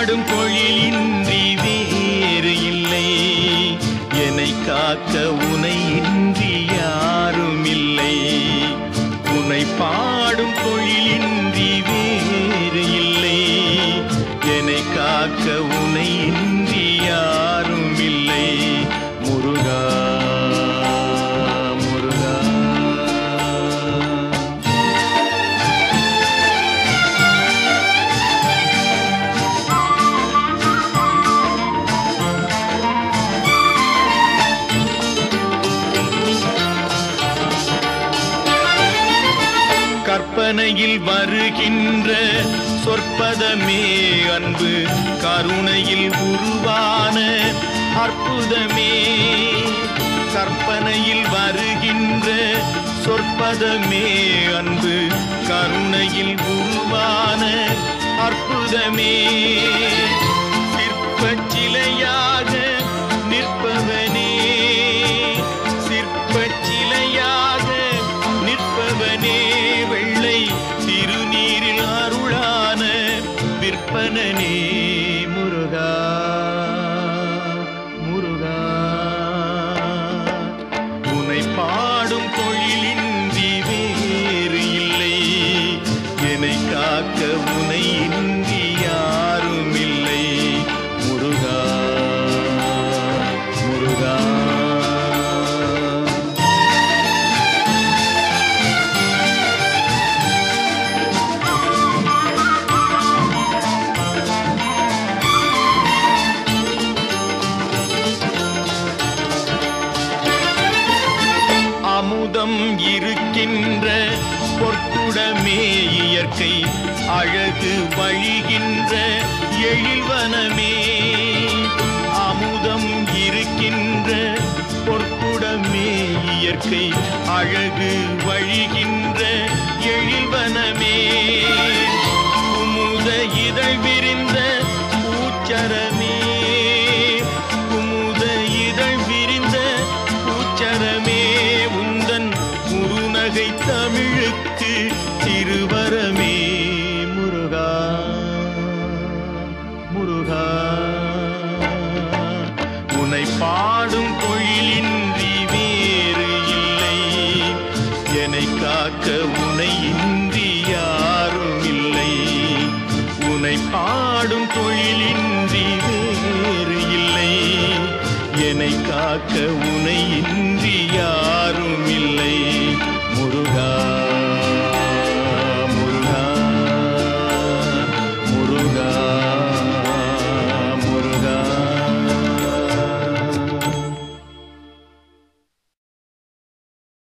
பாடும் தொழிலின்றி வேறு இல்லை என்னை காக்க உனை இன்றி யாரும் இல்லை உன்னை பாடும் தொழிலின்றி வேறு இல்லை என்னை காக்க உனை இன்றி யாரும் இல்லை முருகா முருகா கற்பனையில் வருகின்ற சொற்பதமே அன்பு கருணையில் உருவான அற்புதமே கற்பனையில் வருகின்ற சொற்பதமே அன்பு கருணையில் உருவான அற்புதமே சிற்பச் சிலையாக நிற்பவனே சிற்பச் சிலையாக நிற்பவனே வெள்ளை திருநீரில் அருளான விற்பனனே முருகா முருகா உனை பாடும் தொழிலின்றி வேறு இல்லை என்னை காக்க உனை இன்றி யாரும் இல்லை முருகா முருகா அமுதம் இருக்கின்ற பொற்குடமே இயற்கை அழகு வழிகின்ற எழில்வனமே அமுதம் இருக்கின்ற பொற்குடமே இயற்கை அழகு வழிகின்ற எழில்வனமே குமுத இதழ் விரிந்த பூச்சரமே குமுத இதழ் விரிந்த பூச்சரமே உந்தன் குறுநகை தமிழுக்கு திருவரமே முருகா முருகா உனை பாடும் தொழிலின்றி வேறு இல்லை என்னை காக்க உனை இன்றி யாரும் இல்லை உனை பாடும் தொழிலின்றி வேறு இல்லை என்னை காக்க உனை இன்றி